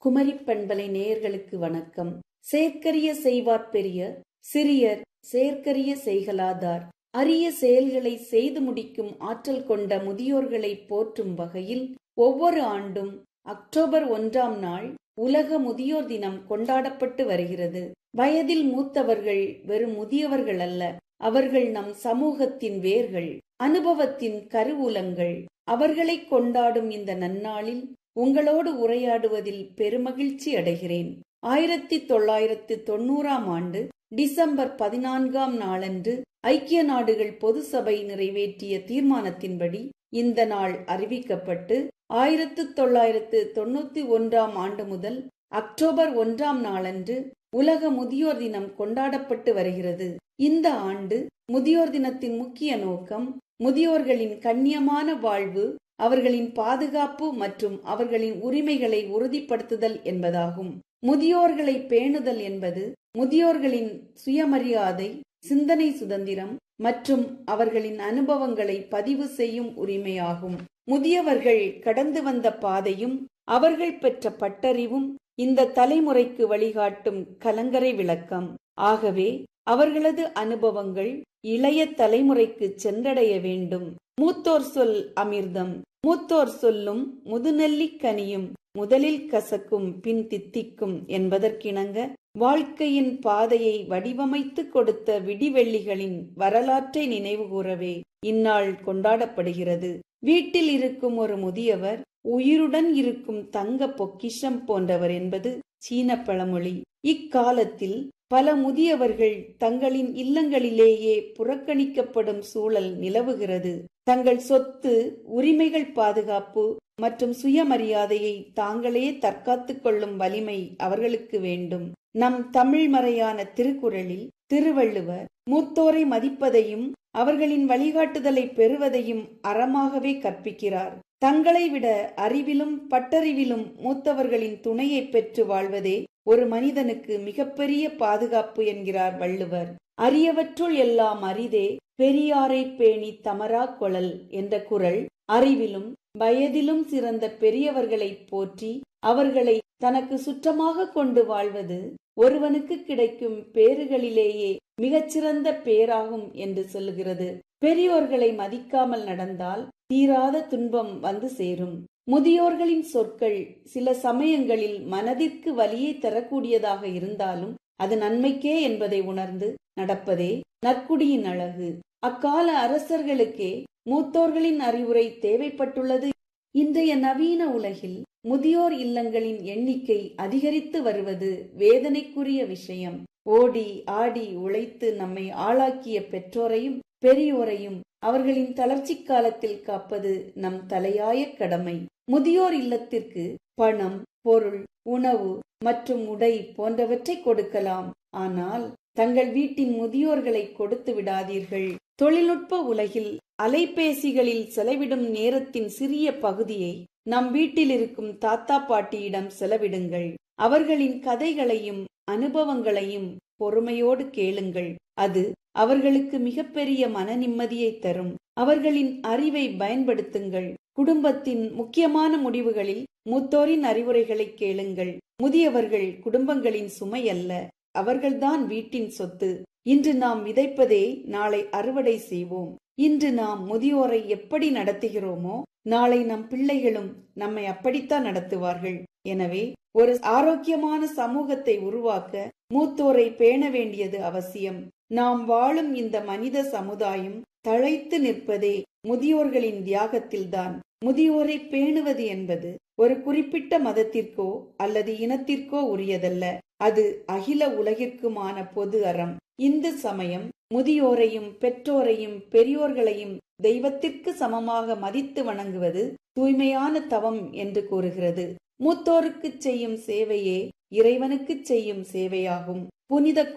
குமரி பண்பலை நேயர்களுக்கு வணக்கம் செயற்கரிய செய்வார் பெரிய சிறியர் செயற்கரிய செய்கலாதார் அரிய செயல்களை செய்து முடிக்கும் ஆற்றல் கொண்ட முதியோர்களை போற்றும் வகையில் ஒவ்வொரு ஆண்டும் அக்டோபர் ஒன்றாம் நாள் உலக முதியோர் தினம் கொண்டாடப்பட்டு வருகிறது வயதில் மூத்தவர்கள் வெறும் முதியவர்கள் அல்ல அவர்கள் நம் சமூகத்தின் வேர்கள் அனுபவத்தின் கருவூலங்கள் அவர்களை கொண்டாடும் இந்த நன்னாளில் உங்களோடு உரையாடுவதில் பெருமகிழ்ச்சி அடைகிறேன் ஆயிரத்தி தொள்ளாயிரத்து தொண்ணூறாம் ஆண்டு டிசம்பர் பதினான்காம் நாளன்று ஐக்கிய நாடுகள் பொது சபை நிறைவேற்றிய தீர்மானத்தின்படி இந்த நாள் அறிவிக்கப்பட்டு ஆயிரத்து தொள்ளாயிரத்து தொண்ணூத்தி ஒன்றாம் ஆண்டு முதல் அக்டோபர் ஒன்றாம் நாளன்று உலக முதியோர் தினம் கொண்டாடப்பட்டு வருகிறது இந்த ஆண்டு முதியோர் தினத்தின் முக்கிய நோக்கம் முதியோர்களின் கண்ணியமான வாழ்வு அவர்களின் பாதுகாப்பு மற்றும் அவர்களின் உரிமைகளை உறுதிப்படுத்துதல் என்பதாகும் முதியோர்களை பேணுதல் என்பது முதியோர்களின் சுயமரியாதை சிந்தனை சுதந்திரம் மற்றும் அவர்களின் அனுபவங்களை பதிவு செய்யும் உரிமையாகும் முதியவர்கள் கடந்து வந்த பாதையும் அவர்கள் பெற்ற பட்டறிவும் இந்த தலைமுறைக்கு வழிகாட்டும் கலங்கரை விளக்கம் ஆகவே அவர்களது அனுபவங்கள் இளைய தலைமுறைக்கு சென்றடைய வேண்டும் மூத்தோர் சொல் அமிர்தம் மூத்தோர் சொல்லும் முதுநெல்லிக் கனியும் முதலில் கசக்கும் பின் தித்திக்கும் என்பதற்கிணங்க வாழ்க்கையின் பாதையை வடிவமைத்து கொடுத்த விடிவெள்ளிகளின் வரலாற்றை நினைவுகூரவே இந்நாள் கொண்டாடப்படுகிறது வீட்டில் இருக்கும் ஒரு முதியவர் உயிருடன் இருக்கும் தங்க பொக்கிஷம் போன்றவர் என்பது சீன பழமொழி இக்காலத்தில் பல முதியவர்கள் தங்களின் இல்லங்களிலேயே புறக்கணிக்கப்படும் சூழல் நிலவுகிறது தங்கள் சொத்து உரிமைகள் பாதுகாப்பு மற்றும் சுயமரியாதையை தாங்களே தற்காத்துக் கொள்ளும் வலிமை அவர்களுக்கு வேண்டும் நம் தமிழ் மறையான திருக்குறளில் திருவள்ளுவர் மூத்தோரை மதிப்பதையும் அவர்களின் வழிகாட்டுதலை பெறுவதையும் அறமாகவே கற்பிக்கிறார் தங்களை விட அறிவிலும் பட்டறிவிலும் மூத்தவர்களின் துணையை பெற்று வாழ்வதே ஒரு மனிதனுக்கு மிகப்பெரிய பாதுகாப்பு என்கிறார் வள்ளுவர் அரியவற்றுள் எல்லாம் அரிதே பெரியாரை பேணி தமரா கொழல் என்ற குரல் அறிவிலும் வயதிலும் சிறந்த பெரியவர்களை போற்றி அவர்களை தனக்கு சுற்றமாக கொண்டு வாழ்வது ஒருவனுக்கு கிடைக்கும் பேறுகளிலேயே மிகச்சிறந்த பேராகும் என்று சொல்லுகிறது பெரியோர்களை மதிக்காமல் நடந்தால் தீராத துன்பம் வந்து சேரும் முதியோர்களின் சொற்கள் சில சமயங்களில் மனதிற்கு வலியை தரக்கூடியதாக இருந்தாலும் அது நன்மைக்கே என்பதை உணர்ந்து நடப்பதே நற்குடியின் அழகு அக்கால அரசர்களுக்கே மூத்தோர்களின் அறிவுரை தேவைப்பட்டுள்ளது இன்றைய நவீன உலகில் முதியோர் இல்லங்களின் எண்ணிக்கை அதிகரித்து வருவது வேதனைக்குரிய விஷயம் ஓடி ஆடி உழைத்து நம்மை ஆளாக்கிய பெற்றோரையும் பெரியோரையும் அவர்களின் தளர்ச்சி காலத்தில் காப்பது நம் தலையாய கடமை முதியோர் இல்லத்திற்கு பணம் பொருள் உணவு மற்றும் உடை போன்றவற்றை கொடுக்கலாம் ஆனால் தங்கள் வீட்டின் முதியோர்களை கொடுத்து விடாதீர்கள் தொழில்நுட்ப உலகில் அலைபேசிகளில் செலவிடும் நேரத்தின் சிறிய பகுதியை நம் வீட்டில் இருக்கும் தாத்தா பாட்டியிடம் செலவிடுங்கள் அவர்களின் கதைகளையும் அனுபவங்களையும் பொறுமையோடு கேளுங்கள் அது அவர்களுக்கு மிகப்பெரிய மன நிம்மதியை தரும் அவர்களின் அறிவை பயன்படுத்துங்கள் குடும்பத்தின் முக்கியமான முடிவுகளில் மூத்தோரின் அறிவுரைகளை கேளுங்கள் முதியவர்கள் குடும்பங்களின் சுமை அல்ல அவர்கள்தான் வீட்டின் சொத்து இன்று நாம் விதைப்பதே நாளை அறுவடை செய்வோம் இன்று நாம் முதியோரை எப்படி நடத்துகிறோமோ நாளை நம் பிள்ளைகளும் நம்மை அப்படித்தான் நடத்துவார்கள் எனவே ஒரு ஆரோக்கியமான சமூகத்தை உருவாக்க மூத்தோரை பேண வேண்டியது அவசியம் நாம் வாழும் இந்த மனித சமுதாயம் தழைத்து நிற்பதே முதியோர்களின் தியாகத்தில்தான் முதியோரை பேணுவது என்பது ஒரு குறிப்பிட்ட மதத்திற்கோ அல்லது இனத்திற்கோ உரியதல்ல அது அகில உலகிற்குமான பொது அறம் இந்து சமயம் முதியோரையும் பெற்றோரையும் பெரியோர்களையும் தெய்வத்திற்கு சமமாக மதித்து வணங்குவது தூய்மையான தவம் என்று கூறுகிறது மூத்தோருக்கு செய்யும் சேவையே இறைவனுக்கு செய்யும் சேவையாகும் புனித